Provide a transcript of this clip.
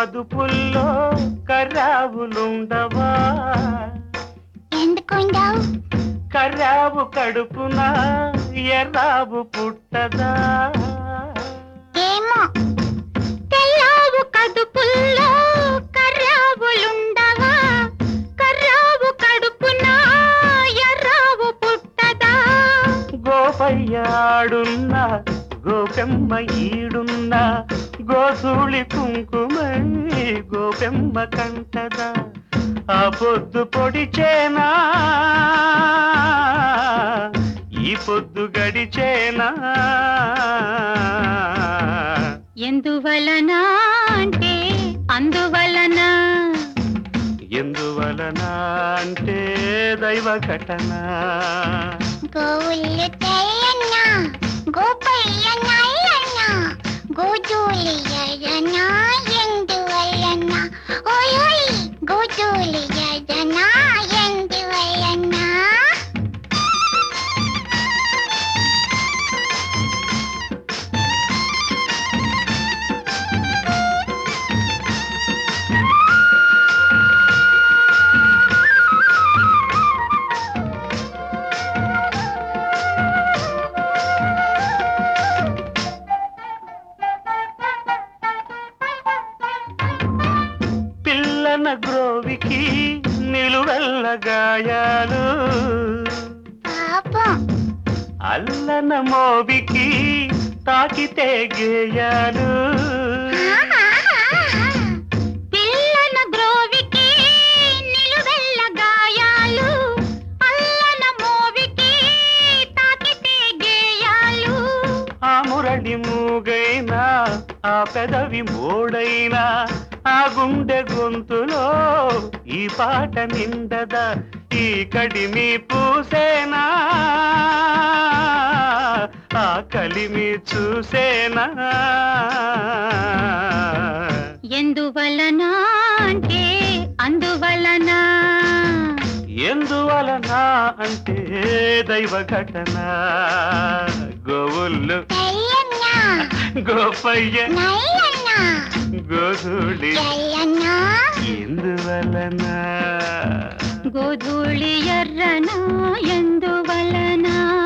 కదుపుల్లో కర్రావులుండవా ఎందుకుండవు కర్రావు కడుపున ఎర్రావు పుట్టదా ఏమో తెల్లావు కదుపుల్లో కర్రావులుండవా కర్రావు కడుపున ఎర్రావు పుట్టదా గోపయ్యాడున్న గోపెమ్మ ఈడున్న గోధూళి కుంకుమై గోపెమ్మ కంటదా ఆ పొద్దు పొడిచేనా ఈ పొద్దు గడిచేనా ఎందువలన అంటే అందువలన ఎందువలన అంటే దైవ ఘటన గోవులు తెల్లన్న గోపయ్య నల్లన్న గోజూలి ఎర్రన ఎందువలన ఓయ్ ఓయ్ గోజూలి ఎర్రన ఎందువలన పిల్లన గ్రోవికి నిలువెల్ల గాయాలు పాపం అల్లన మోవికి తాకితే గేయాలు పిల్లన గ్రోవికి నిలువెల్ల గాయాలు అల్లన మోవికి తాకితే గేయాలు ఆ మురళి మూగైనా ఆ పెదవి మోడైనా ఆ గుండె గొంతులో ఈ పాట నిండదా ఈ కడిమి పూసేనా ఆ కలిమి చూసేనా ఎందువలన అంటే అందువలన ఎందువలన అంటే దైవ ఘటన గోవుళ్ళు గోపయ్య గోధుడి ఎందువలన గోధూళి ఎర్రన ఎందువలన